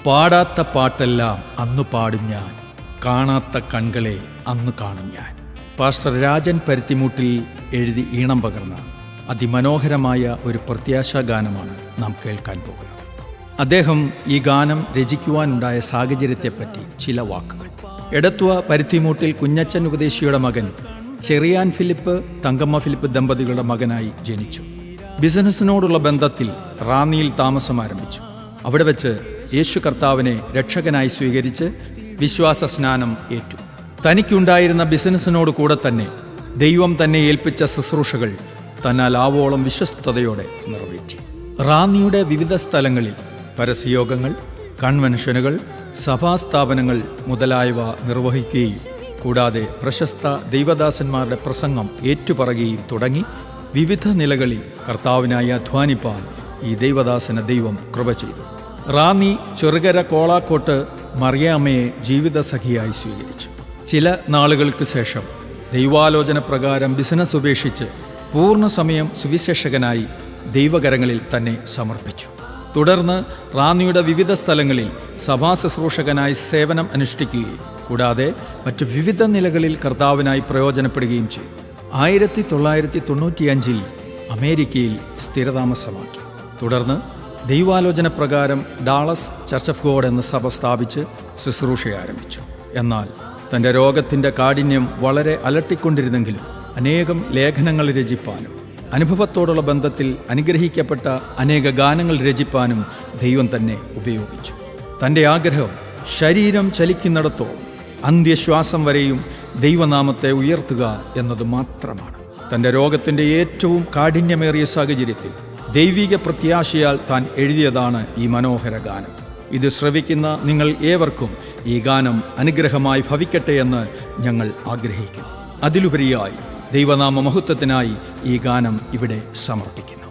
പാടാത്ത പാട്ടെല്ലാം അന്നു പാടും ഞാൻ കാണാത്ത കൺകളെ അന്നു കാണും ഞാൻ പാസ്റ്റർ രാജൻ പരുത്തിമൂട്ടിൽ എഴുതി ഈണം പകർന്ന അതിമനോഹരമായ ഒരു പ്രത്യാശാ ഗാനമാണ് നാം കേൾക്കാൻ പോകുന്നത് അദ്ദേഹം ഈ ഗാനം രചിക്കുവാനുണ്ടായ സാഹചര്യത്തെപ്പറ്റി ചില വാക്കുകൾ എടത്വ പരുത്തിമൂട്ടിൽ കുഞ്ഞച്ചൻ ഉപദേശിയുടെ മകൻ ചെറിയാൻ ഫിലിപ്പ് തങ്കമ്മ ഫിലിപ്പ് ദമ്പതികളുടെ മകനായി ജനിച്ചു ബിസിനസ്സിനോടുള്ള ബന്ധത്തിൽ റാന്നിയിൽ താമസം ആരംഭിച്ചു അവിടെ വെച്ച് യേശു കർത്താവിനെ രക്ഷകനായി സ്വീകരിച്ച് വിശ്വാസ സ്നാനം ഏറ്റു തനിക്കുണ്ടായിരുന്ന ബിസിനസ്സിനോട് കൂടെ തന്നെ ദൈവം തന്നെ ഏൽപ്പിച്ച ശുശ്രൂഷകൾ തന്നാൽ ആവോളം വിശ്വസ്തയോടെ നിറവേറ്റി റാന്നിയുടെ വിവിധ സ്ഥലങ്ങളിൽ പരസ്യയോഗങ്ങൾ കൺവെൻഷനുകൾ സഭാസ്ഥാപനങ്ങൾ മുതലായവ നിർവഹിക്കുകയും കൂടാതെ പ്രശസ്ത ദൈവദാസന്മാരുടെ പ്രസംഗം ഏറ്റുപറയുകയും തുടങ്ങി വിവിധ നിലകളിൽ കർത്താവിനായി അധ്വാനിപ്പാൻ ഈ ദൈവദാസന ദൈവം കൃപ ചെയ്തു റാന്നി ചെറുകര കോളാക്കോട്ട് മറിയാമ്മയെ ജീവിതസഖിയായി സ്വീകരിച്ചു ചില നാളുകൾക്ക് ശേഷം ദൈവാലോചന പ്രകാരം ബിസിനസ് ഉപേക്ഷിച്ച് പൂർണ്ണസമയം സുവിശേഷകനായി ദൈവകരങ്ങളിൽ തന്നെ സമർപ്പിച്ചു തുടർന്ന് റാന്നിയുടെ വിവിധ സ്ഥലങ്ങളിൽ സഭാ ശുശ്രൂഷകനായി സേവനം അനുഷ്ഠിക്കുകയും കൂടാതെ മറ്റു വിവിധ നിലകളിൽ കർത്താവിനായി പ്രയോജനപ്പെടുകയും ചെയ്തു ആയിരത്തി തൊള്ളായിരത്തി തൊണ്ണൂറ്റിയഞ്ചിൽ അമേരിക്കയിൽ സ്ഥിരതാമസമാക്കി തുടർന്ന് ദൈവാലോചന പ്രകാരം ഡാളസ് ചർച്ച് ഓഫ് ഗോഡ് എന്ന സഭ സ്ഥാപിച്ച് ശുശ്രൂഷ ആരംഭിച്ചു എന്നാൽ തൻ്റെ രോഗത്തിൻ്റെ കാഠിന്യം വളരെ അലട്ടിക്കൊണ്ടിരുന്നെങ്കിലും അനേകം ലേഖനങ്ങൾ രചിപ്പാനും അനുഭവത്തോടുള്ള ബന്ധത്തിൽ അനുഗ്രഹിക്കപ്പെട്ട അനേക ഗാനങ്ങൾ രചിപ്പാനും ദൈവം തന്നെ ഉപയോഗിച്ചു തൻ്റെ ആഗ്രഹം ശരീരം ചലിക്കുന്നിടത്തോളം അന്ത്യശ്വാസം വരെയും ദൈവനാമത്തെ ഉയർത്തുക എന്നത് മാത്രമാണ് തൻ്റെ രോഗത്തിൻ്റെ ഏറ്റവും കാഠിന്യമേറിയ സാഹചര്യത്തിൽ ദൈവിക പ്രത്യാശയാൽ താൻ എഴുതിയതാണ് ഈ മനോഹര ഗാനം ഇത് ശ്രവിക്കുന്ന നിങ്ങൾ ഏവർക്കും ഈ ഗാനം അനുഗ്രഹമായി ഭവിക്കട്ടെ എന്ന് ഞങ്ങൾ ആഗ്രഹിക്കുന്നു അതിലുപരിയായി ദൈവനാമ മഹത്വത്തിനായി ഈ ഗാനം ഇവിടെ സമർപ്പിക്കുന്നു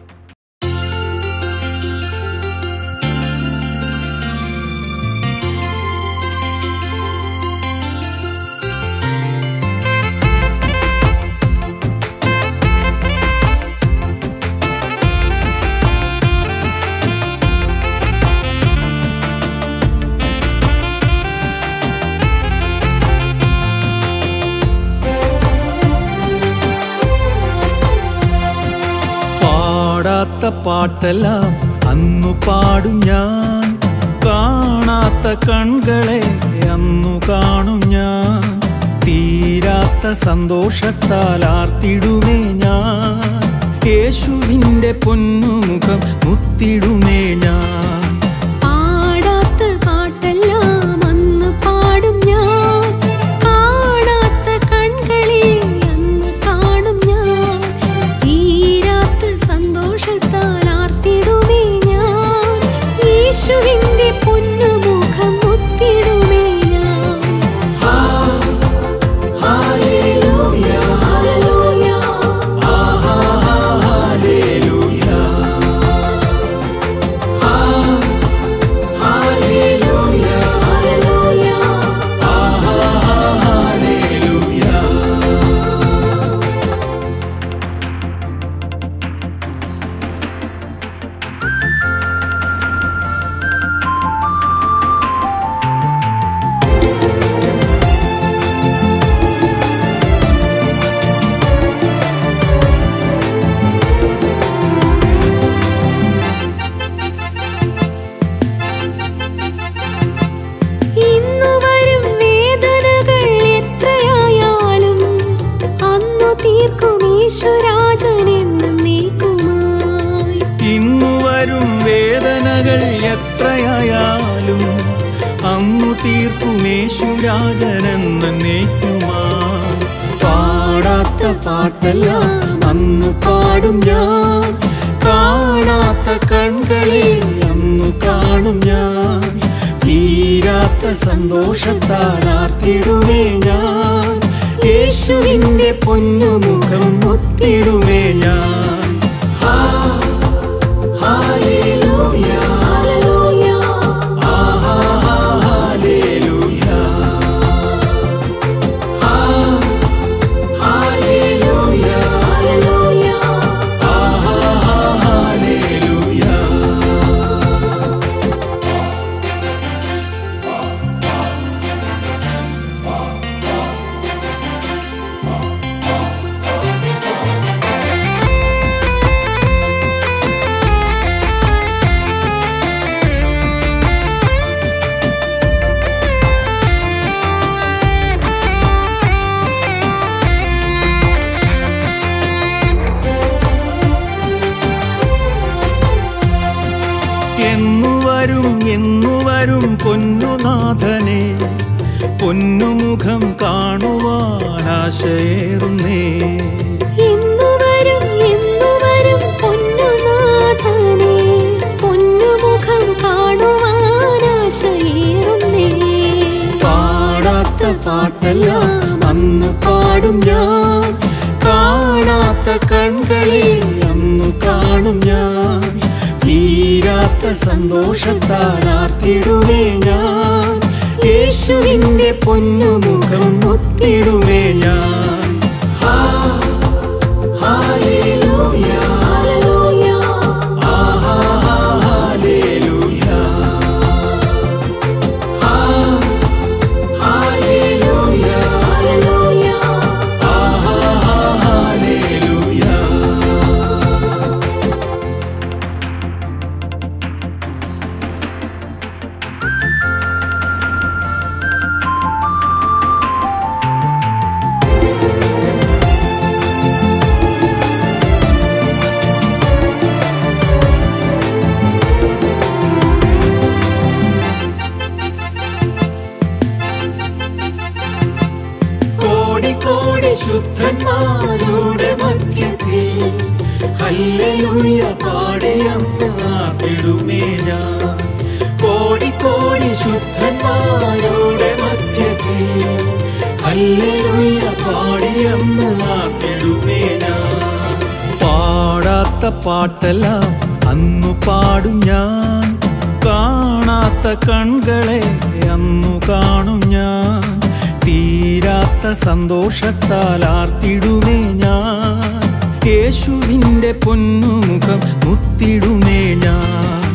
പാടാത്ത പാട്ടെല്ലാം അന്നു പാടും ഞാൻ കാണാത്ത കൺകളെ അന്നു കാണും ഞാൻ തീരാത്ത സന്തോഷത്താൽ ആർത്തിടുമേ ഞാൻ യേശുവിൻ്റെ പൊന്നുമുഖം മുത്തിടുമേ ഞാൻ പാടാത്ത പാട്ടെല്ലാം അന്ന് പാടും ഞാൻ കാണാത്ത കൺകളെ അന്ന് കാണും ഞാൻ തീരാത്ത സന്തോഷത്താൽ ആർത്തിടുമേ ഞാൻ യേശുവിൻ്റെ പൊന്നുമുഖം മുത്തിടുമേ ഞാൻ ഹല്ലേലൂയ ഹല്ലേലൂയ ഹല്ലേലൂയ ഹല്ലേലൂയ ഇന്നു വരും വേദനകൾ എത്രയായാലും അന്നു തീർക്കും ഈശ്വരാജനെന്ന് നീക്കുമായി ഇന്നു വരും വേദനകൾ എത്രയായാലും അന്നു തീർക്കുമേശുരാജനെന്ന നീക്കുമാ പാടാത്ത പാട്ടെല്ലാം അന്നു പാടും ഞാൻ കാണാത്ത കൺകളെ അന്നു കാണും ഞാൻ തീരാത്ത സന്തോഷത്താൽ ആർത്തിടുമേ ഞാൻ യേശുവിൻ്റെ പൊന്നുമുഖം മുത്തിടുമേ ഞാൻ ഹാലേലൂയ ഹല്ലേലൂയ ഹാലേലൂയ ഹല്ലേലൂയ ഹല്ലേലൂയ ഹാലേലൂയ പൊന്നുനാഥനെ പൊന്നുമുഖം കാണുവാനാശയേറുന്നേ ഇന്നു വരും ഇന്നു വരും പൊന്നുനാഥനെ പൊന്നുമുഖം കാണുവാനാശയേറുന്നേ പാടാത്ത പാട്ടെല്ലാം അന്ന് പാടും ഞാൻ കാണാത്ത കൺകളെ അന്നു കാണും ഞാൻ തീരാത്ത സന്തോഷത്താൽ ആർത്തിടുമേ ഞാൻ യേശുവിൻ്റെ പൊന്നുമുഖം മുത്തിടുമേ ഞാൻ ഹാ, ഹാലേലൂയ, ഹല്ലേലൂയ ആഹാ, ഹാലേലൂയ. ഹാ, ഹാലേലൂയ, ഹല്ലേലൂയ ആഹാ, ഹാലേലൂയ. കോടി കോടി ശുദ്ധന്മാരുടെ മധ്യത്തിൽ ഹല്ലേലൂയ പാടിയന്ന് ആർത്തിടുമേ ഞാൻ കോടി കോടി ശുദ്ധന്മാരുടെ മധ്യത്തിൽ ഹല്ലേലൂയ പാടിയന്ന് ആർത്തിടുമേ ഞാൻ പാടാത്ത പാട്ടെല്ലാം അന്നു പാടും ഞാൻ കാണാത്ത കൺകളെ അന്നു കാണും ഞാൻ തീരാത്ത സന്തോഷത്താൽ ആർത്തിടുമേ ഞാൻ യേശുവിൻ്റെ പൊന്നുമുഖം മുത്തിടുമേ ഞാൻ